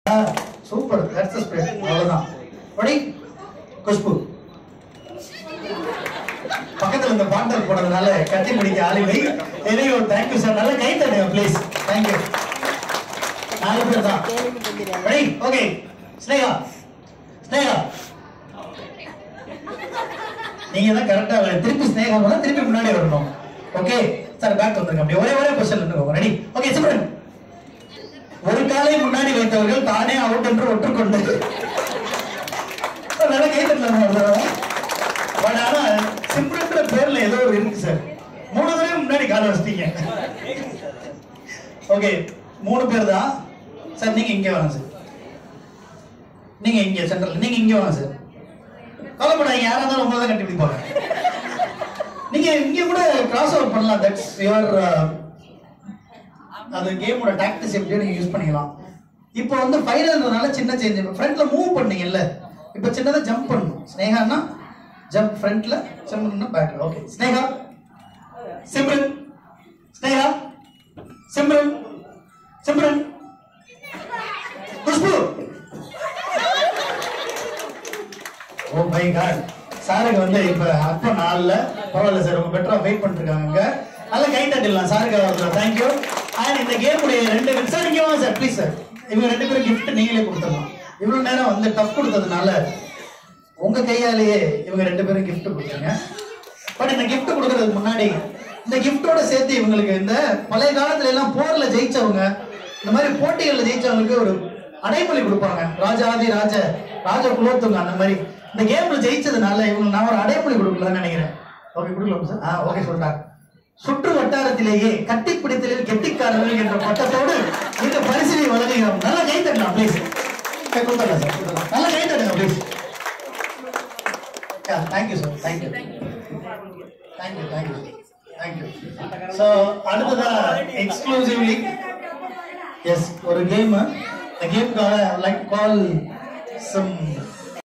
Super that's spread அவ்வளவுதான் படி குஷ்பு பக்கத்துல இந்த பாண்டர் போனதுனால கட்டி பிடிக்க ஆளுமை எனியோ தேங்க்யூ சார் நல்ல கை தடுங்க ப்ளீஸ் தேங்க்யூ நாலு பேர் தான் ரெடி ஓகே ஸ்னேகா ஸ்னேகா நீங்க தான் கரெக்டா திருப்பி ஸ்னேகா போனா திருப்பி முன்னாடி வரணும் ஓகே சார் பேக் வந்துருங்க அப்படி ஒரே ஒரே பொசிஷன் இருந்துக்கோங்க ரெடி ஓகே சிம்ரன் ஒரு காலை முன்னாடி வைத்தவர்கள் தானே அவுட் என்று ஒற்றுக்கொண்டு நல்ல கை தட்டலாம் பட் ஆனா சிம்ரன்ற பேர்ல ஏதோ ஒரு இருக்கு சார் மூணு தடவை முன்னாடி காலை வச்சிட்டீங்க ஓகே மூணு பேர் தான் சார் நீங்க இங்க வாங்க சார் நீங்க இங்க சென்ட்ரல் நீங்க இங்க வாங்க சார் கவலைப்படாதீங்க யாரா இருந்தாலும் உங்களை தான் கண்டுபிடிப்பாங்க நீங்க இங்க கூட கிராஸ் ஓவர் பண்ணலாம் தட்ஸ் யுவர் அது கேமோட டாக்டிஸ் எப்படியோ நீங்க யூஸ் பண்ணிக்கலாம் இப்போ வந்து ஃபைனல்ன்றனால சின்ன சேஞ்ச் ஃப்ரண்ட்ல மூவ் பண்ணீங்கல்ல இப்போ சின்னதா ஜம்ப் பண்ணணும் ஸ்னேகான்னா ஜம்ப் ஃப்ரண்ட்ல ஜம்ப் பண்ணா back okay Sneha Simran Sneha Simran Simran Khushbu oh my god சாருக்கு வந்து இப்ப அப்ப நாள்ல பரவாயில்ல சார் உங்க பெட்டரா வெயிட் பண்ணிருக்காங்க நல்ல கை தட்டிடலாம் சாருக்கு அவர்கள் தேங்க்யூ அண்ட் இந்த கேம் உடைய ரெண்டு பேரும் சார் இங்க வாங்க சார் ப்ளீஸ் சார் இவங்க ரெண்டு பேரும் gift நீங்களே கொடுத்துடலாம் இவ்வளவு நேரம் வந்து டஃப் கொடுத்ததுனால உங்க கையாலேயே இவங்க ரெண்டு பேரும் gift கொடுத்துருங்க பட் இந்த gift கொடுக்கறதுக்கு முன்னாடி இந்த கிஃப்டோட சேர்த்து இவங்களுக்கு இந்த பழைய காலத்துல எல்லாம் போர்ல ஜெயிச்சவங்க இந்த மாதிரி போட்டிகள்ல ஜெயிச்சவங்களுக்கு ஒரு அடைமொழி கொடுப்பாங்க ராஜாதி ராஜ ராஜ குலோத்துங்க அந்த மாதிரி இந்த கேம்ல ஜெயிச்சதுனால இவங்க நான் ஒரு அடைமொழி கொடுக்கலாம்னு நினைக்கிறேன் ஓகே கொடுக்கலாம் சார் ஆ ஓகே சொல்லிட்டாங்க சுற்று வட்டாரத்திலேயே கட்டி பிடித்தலில் கெட்டிக்காரர்கள் என்ற பட்டத்தோடு இந்த பரிசினை வழங்குகிறோம் நல்லா கை தட்டலாம் ப்ளீஸ் கொடுத்துடலாம் சார் கொடுத்துடலாம். நல்லா கை தட்டுங்க please thank you sir thank you thank you thank you thank you so அடுத்ததா எக்ஸ்க்ளூசிவ்லி எஸ் ஒரு கேம் இந்த கேமுக்காக லைக் கால் சம்